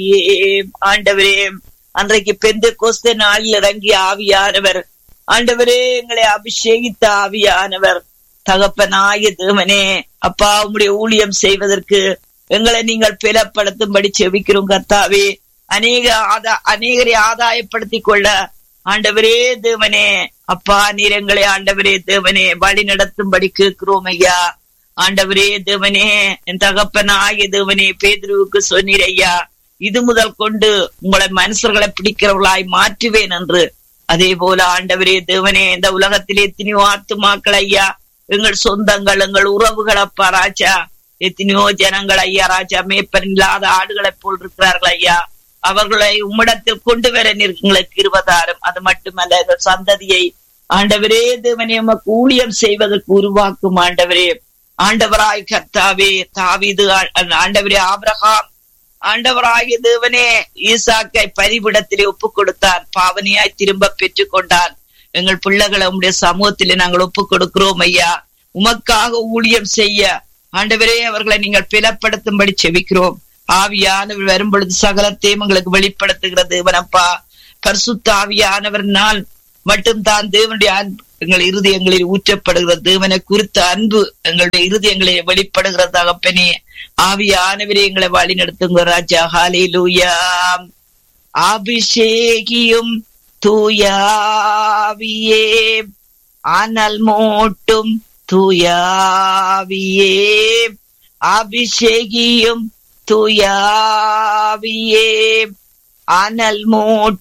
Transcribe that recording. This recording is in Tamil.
ஆண்டவரே அன்றைக்கு பெந்த கோஸ்த நாளில் இறங்கிய ஆவியானவர் ஆண்டவரே எங்களை அபிஷேகித்த ஆவியானவர் தகப்பனாய தேவனே அப்பா உம்முடைய ஊழியம் செய்வதற்கு எங்களை நீங்கள் பிளப்படுத்தும்படி செவிக்கிறோம் கர்த்தாவே அநேக ஆதா அநேகரை ஆதாயப்படுத்திக் கொள்ள ஆண்டவரே தேவனே அப்பா நீர் எங்களை ஆண்டவரே தேவனே வழி நடத்தும்படி கேட்கிறோம் ஐயா ஆண்டவரே தேவனே என் தகப்பனாய தேவனே பேதுருவுக்கு சொன்னீர் ஐயா இது முதல் கொண்டு உங்களை மனுஷர்களை பிடிக்கிறவர்களாய் மாற்றுவேன் என்று அதே போல ஆண்டவரே தேவனே இந்த உலகத்திலே எத்தனையோ ஆத்துமாக்கள் ஐயா எங்கள் சொந்தங்கள் எங்கள் உறவுகள் அப்பா ராஜா எத்தனையோ ஜனங்கள் ஐயா ராஜா மேப்பன் இல்லாத ஆடுகளை போல் இருக்கிறார்கள் ஐயா அவர்களை உம்மிடத்தில் கொண்டு வர எங்களுக்கு இருபதாயிரம் அது மட்டுமல்ல எங்கள் சந்ததியை ஆண்டவரே தேவனே உமக்கு ஊழியம் செய்வதற்கு உருவாக்கும் ஆண்டவரே ஆண்டவராய் கர்த்தாவே தாவிது ஆண்டவரே ஆபிரகாம் ஆண்டவராகிய தேவனே ஈசாக்கை பரிவிடத்திலே ஒப்பு கொடுத்தார் பாவனையாய் திரும்ப பெற்றுக் கொண்டார் எங்கள் பிள்ளைகளை உங்களுடைய சமூகத்திலே நாங்கள் ஒப்பு கொடுக்கிறோம் ஐயா உமக்காக ஊழியம் செய்ய ஆண்டவரே அவர்களை நீங்கள் பிளப்படுத்தும்படி செவிக்கிறோம் ஆவியானவர் வரும் பொழுது சகலத்தையும் எங்களுக்கு வெளிப்படுத்துகிற தேவனப்பா பரிசுத்த ஆவியானவர்னால் மட்டும் தான் தேவனுடைய அன்பு எங்கள் இருதயங்களில் ஊற்றப்படுகிற தேவனை குறித்த அன்பு எங்களுடைய இருதயங்களில் வெளிப்படுகிற தகப்பனே ஆவியானவரே எங்களை வழி நடத்துங்க ராஜா ஹாலே லூயா அபிஷேகியும் தூயாவியே அனல் மூட்டும் தூயாவியே அபிஷேகியும் தூயாவியே அனல் மூட்டும்